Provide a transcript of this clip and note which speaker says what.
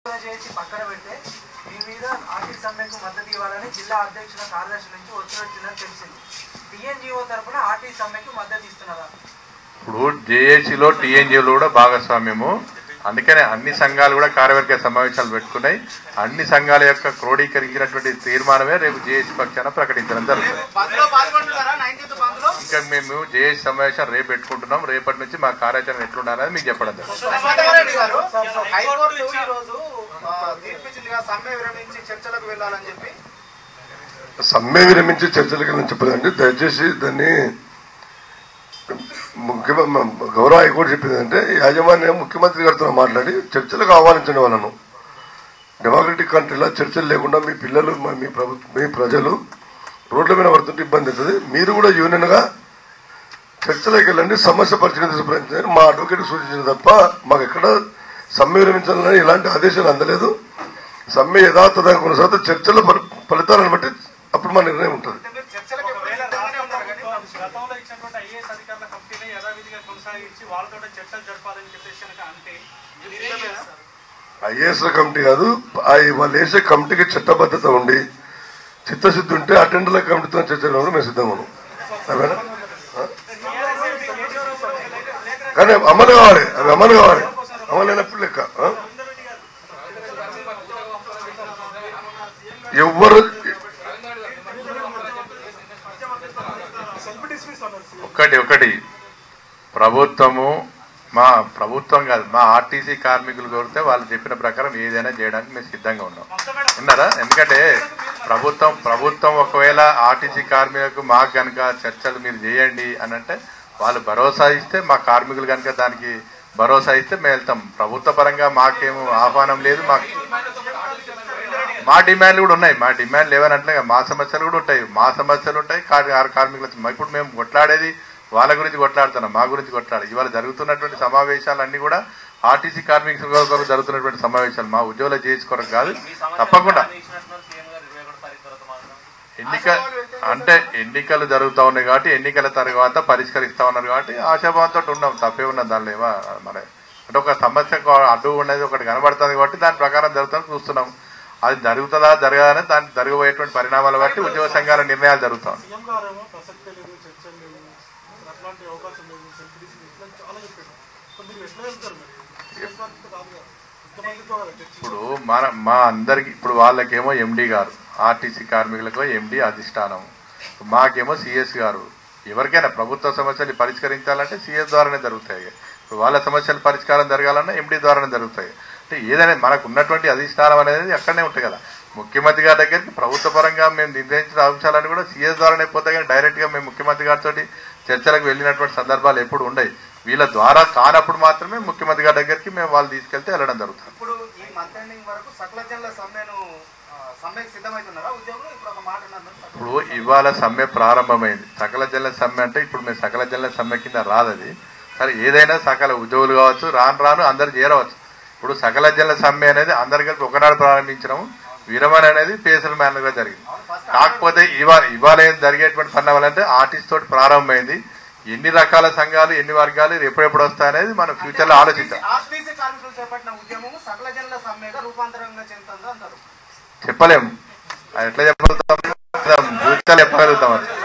Speaker 1: చేసి పక్కన పెడితే మీ మీద ఆర్థిక సమ్మెకు మద్దతు ఇవ్వాలని జిల్లా అధ్యక్షుల కార్యదర్శి నుంచి ఒత్తిడి వచ్చిందని తెలిసింది టీఎన్జిఓ తరపున ఆర్టీ సమ్మెకు మద్దతు ఇస్తున్నారా
Speaker 2: ఇప్పుడు జేఏసీలో టీఎన్జీలో కూడా భాగస్వామ్యము అందుకనే అన్ని సంఘాలు కూడా కార్యవర్గ సమావేశాలు పెట్టుకున్నాయి అన్ని సంఘాల యొక్క క్రోడీకరించినటువంటి తీర్మానమే రేపు జేఏసీ పక్షాన ప్రకటించడం జరుగుతుంది
Speaker 3: బంద్లో పాల్గొంటున్నారా నైన్టీన్త్ బంద్లో
Speaker 2: ఇంకా మేము జేఏసీ సమావేశం రేపు పెట్టుకుంటున్నాం రేపటి నుంచి మా కార్యాచరణ ఎట్లుండాలని మీకు చెప్పడం జరుగుతుంది
Speaker 3: వెంకటరెడ్డి గారు హైకోర్టు ఈ రోజు ఆ, తీర్పిచ్చిందిగా సమ్మె విరమించి చర్చలకు వెళ్ళాలని చెప్పి
Speaker 4: సమ్మె విరమించి చర్చలకు వెళ్ళని చెప్పలేదండి దయచేసి దాన్ని ముఖ్యమ గౌరవ హైకోర్టు చెప్పింది అంటే యాజమాన్యం ముఖ్యమంత్రి గారితో మాట్లాడి చర్చలకు ఆహ్వానించండి వాళ్ళను డెమోక్రటిక్ కంట్రీలో చర్చలు లేకుండా మీ పిల్లలు మా- మీ ప్రభుత్వ మీ ప్రజలు రోడ్ల మీద పడుతుంటే ఇబ్బంది అవుతుంది మీరు కూడా యూనియన్గా చర్చలకు వెళ్ళండి సమస్య పరిష్కరించే ప్రయత్నం మా అడ్వకేట్ సూచించిన తప్ప మాకు ఎక్కడ సమ్మె విరమించాలని ఎలాంటి ఆదేశాలు అందలేదు సమ్మె యథాతథంగా కొనసాగితే చర్చల ఫలి- ఫలితాలను బట్టి అప్పుడు మా నిర్ణయం ఉంటుంది
Speaker 3: అంటే మీరు చర్చలకు ఎప్పుడు సిద్ధంగానే ఉన్నారు కానీ
Speaker 5: గతంలో ఇచ్చినటువంటి ఐఏఎస్ అధికారుల కమిటీని యథావిధిగా కొనసాగించి వాళ్ళతో చర్చలు జరపాలని చెప్పేసి కనుక అంటే మీరేం చేస్తారు?
Speaker 4: ఐఏఎస్ కమిటీ కాదు ఆ వాళ్ళు వేసే కమిటీకి చట్టబద్ధత ఉండి చిత్తశుద్ధి ఉంటే అటెండర్ల కమిటీతో చర్చలు మేము సిద్ధంగా ఉన్నాం సరేనా ఆ? కానీ అమలు కావాలి అవి అమలు కావాలి అమలు అయినప్పుడు లెక్క ఆ? ఎవ్వరు
Speaker 2: ఒకటి ఒకటి ప్రభుత్వము మా ప్రభుత్వం కాదు మా ఆర్టీసీ కార్మికులు కోరితే వాళ్ళు చెప్పిన ప్రకారం ఏదైనా చేయడానికి మేము సిద్ధంగా ఉన్నాం ఉన్నారా ఎందుకంటే ప్రభుత్వం ప్రభుత్వం ఒకవేళ ఆర్టీసీ కార్మికులకు మాకు కనుక చర్చలు మీరు చేయండి అని అంటే వాళ్ళు భరోసా ఇస్తే మా కార్మికులు కనుక దానికి భరోసా ఇస్తే మేము వెళ్తాం ప్రభుత్వ పరంగా మాకేమో ఆహ్వానం లేదు మాకు మా డిమాండ్లు కూడా ఉన్నాయి మా డిమాండ్ లేవనట్లే మా సమస్యలు కూడా ఉంటాయి మా సమస్యలు ఉంటాయి కార్- కార్- కార్మికుల సమ- ఇప్పుడు మేము కొట్లాడేది వాళ్ళ గురించి కొట్లాడుతున్నాం మా గురించి కొట్లాడు ఇవాళ జరుగుతున్నటువంటి సమావేశాలన్నీ కూడా ఆర్టీసీ కార్మికుల కొరకు జరుగుతున్నటువంటి సమావేశాలు మా ఉద్యోగుల చేసి కొరకు కాదు తప్పకుండా ఎన్నిక అంటే ఎన్నికలు జరుగుతూ ఉన్నాయి కాబట్టి ఎన్నికల తర్వాత పరిష్కరిస్తా ఉన్నారు కాబట్టి ఆశాభావంతో ఉన్నాం తప్పే ఉన్నది దానిలో ఏమో మరి అంటే ఒక సమస్య అడ్డు ఉన్నది ఒకటి కనబడుతుంది కాబట్టి దాని ప్రకారం జరుగుతుందని చూస్తున్నాం అది జరుగుతుందా జరగదని దాని జరగబోయేటువంటి పరిణామాలు బట్టి ఉద్యోగ సంఘాల నిర్ణయాలు జరుగుతాం
Speaker 5: సీఎం గారేమో ప్రసక్తే లేదు చర్చలు లేవు అట్లాంటి అవకాశం లేదు సెల్ఫ్ ఇట్లా చాలా చెప్పారు సో మీరు ఎట్లా వెళ్తారు మీరు సీఎం గారితో కాదు కదా ముఖ్యమంత్రితో కదా చర్చ
Speaker 2: ఇప్పుడు మన మా అందరికి ఇప్పుడు వాళ్ళకేమో ఎండి గారు ఆర్టీసీ కార్మికులకు ఎండి అధిష్టానం మాకేమో సిఎస్ గారు ఎవరికైనా ప్రభుత్వ సమస్యలు పరిష్కరించాలంటే సిఎస్ ద్వారానే జరుగుతాయి ఇప్పుడు వాళ్ళ సమస్యల పరిష్కారం జరగాలన్నా ఎండి ద్వారానే జరుగుతాయి అంటే ఏదైనా మనకు ఉన్నటువంటి అధిష్టానం అనేది అక్కడనే ఉంటాయి కదా ముఖ్యమంత్రి గారి దగ్గరికి ప్రభుత్వ పరంగా మేము నిర్ణయించిన అంశాలన్నీ కూడా సీఎస్ ద్వారానే పోతాయి కానీ డైరెక్ట్ గా మేము ముఖ్యమంత్రి గారితో చర్చలకు వెళ్ళినటువంటి సందర్భాలు ఎప్పుడు ఉండవు వీళ్ళ ద్వారా కానప్పుడు మాత్రమే ముఖ్యమంత్రి గారి దగ్గరికి మేము వాళ్ళు తీసుకెళ్తే వెళ్ళడం జరుగుతుంది
Speaker 3: ఇప్పుడు ఈ మంత్ ఎండింగ్ వరకు సకల జనుల సమ్మెను ఆ, సమ్మెకు సిద్ధమవుతున్నారా ఉద్యోగులు ఇప్పుడు ఒక మాట అన్నారు
Speaker 2: ఇప్పుడు ఇవాళ సమ్మె ప్రారంభమైంది సకల జల్ల సమ్మె అంటే ఇప్పుడు మేము సకల జల్ల సమ్మె కింద రాదది సరే ఏదైనా సకల ఉద్యోగులు కావచ్చు రాను రాను అందరు చేరవచ్చు ఇప్పుడు సకల జల్ల సమ్మె అనేది అందరి కలిపి ఒకనాడు ప్రారంభించడం విరమణ అనేది పేసల్ మేనర్ గా జరిగింది కాకపోతే ఇవాళ ఇవాళ ఏం జరిగేటువంటి పరిణామాలు అంటే ఆర్టిస్ట్ తోటి ప్రారంభమైంది ఎన్ని రకాల సంఘాలు ఎన్ని వర్గాలు ఎప్పుడెప్పుడు వస్తాయనేది మనం ఫ్యూచర్ లో ఆలోచిద్దాం
Speaker 3: ఆర్టీసీ కార్మికులు చేపట్టిన ఉద్యమం సకల జనుల సమ్మెగా రూపాంతరంగా చెందుతుందో అంటారు
Speaker 2: చెప్పలేము అది ఎట్లా చెప్పగలుగుతాం ఫ్యూచర్ చెప్పగలుగుతాం అది